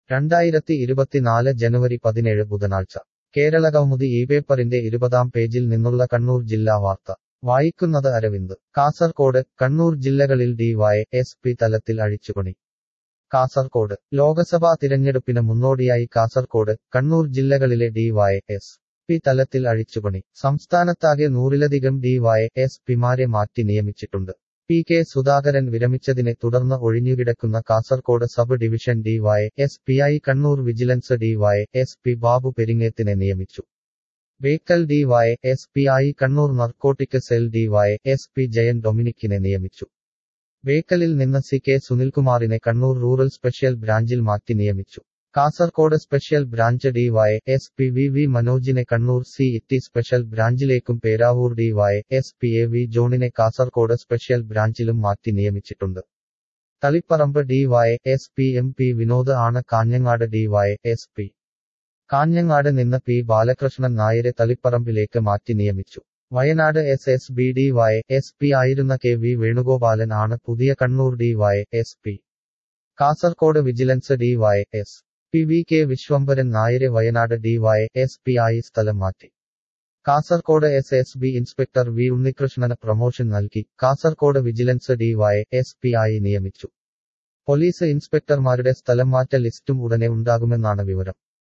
രണ്ടായിരത്തി ഇരുപത്തിനാല് ജനുവരി പതിനേഴ് ബുധനാഴ്ച കേരള കൗമുദി ഈ പേപ്പറിന്റെ ഇരുപതാം പേജിൽ നിന്നുള്ള കണ്ണൂർ ജില്ലാ വാർത്ത വായിക്കുന്നത് അരവിന്ദ് കാസർകോട് കണ്ണൂർ ജില്ലകളിൽ ഡിവൈ എസ് പി തലത്തിൽ അഴിച്ചുപണി കാസർകോട് ലോക്സഭാ തിരഞ്ഞെടുപ്പിന് മുന്നോടിയായി കാസർകോട് കണ്ണൂർ ജില്ലകളിലെ ഡിവൈ എസ് പി തലത്തിൽ അഴിച്ചുപണി സംസ്ഥാനത്താകെ നൂറിലധികം ഡിവൈ എസ് പിമാരെ മാറ്റി നിയമിച്ചിട്ടുണ്ട് പി കെ സുധാകരൻ വിരമിച്ചതിനെ തുടർന്ന് ഒഴിഞ്ഞുകിടക്കുന്ന Kasaragod sub division Dy S പിയായി Kannur vigilance Dy S P Babu പെരിങ്ങേത്തിനെ നിയമിച്ചു ബേക്കൽ ഡിവൈ എസ് പി ആയി Kannur narcotic cell Dy S P Jayan ഡൊമിനിക്കിനെ നിയമിച്ചു ബേക്കലിൽ നിന്ന് സി കെ സുനിൽകുമാറിനെ കണ്ണൂർ റൂറൽ സ്പെഷ്യൽ ബ്രാഞ്ചിൽ മാറ്റി നിയമിച്ചു Kasaragod special branch Dy S P V V മനോജിനെ കണ്ണൂർ സി ഇറ്റി സ്പെഷ്യൽ ബ്രാഞ്ചിലേക്കും Peravoor Dy S P A V ജോണിനെ കാസർകോട് സ്പെഷ്യൽ ബ്രാഞ്ചിലും മാറ്റി നിയമിച്ചിട്ടുണ്ട് Taliparamba Dy S P M P Vinod ആണ് Kanhangad Dy S P Kanhangad നിന്ന് പി ബാലകൃഷ്ണൻ നായരെ തളിപ്പറമ്പിലേക്ക് മാറ്റി നിയമിച്ചു Wayanad S S B Dy S P ആയിരുന്ന കെ വി വേണുഗോപാലൻ ആണ് പുതിയ Kannur Dy S P Kasaragod vigilance Dy S P V K Viswambharan നായരെ വയനാട് ഡിവൈ എസ് പി ആയി സ്ഥലം മാറ്റി Kasaragod S S B inspector V ഉണ്ണികൃഷ്ണന് പ്രൊമോഷൻ നൽകി Kasaragod vigilance Dy S P ആയി നിയമിച്ചു പോലീസ് ഇൻസ്പെക്ടർമാരുടെ സ്ഥലം മാറ്റ ലിസ്റ്റും ഉടനെ ഉണ്ടാകുമെന്നാണ് വിവരം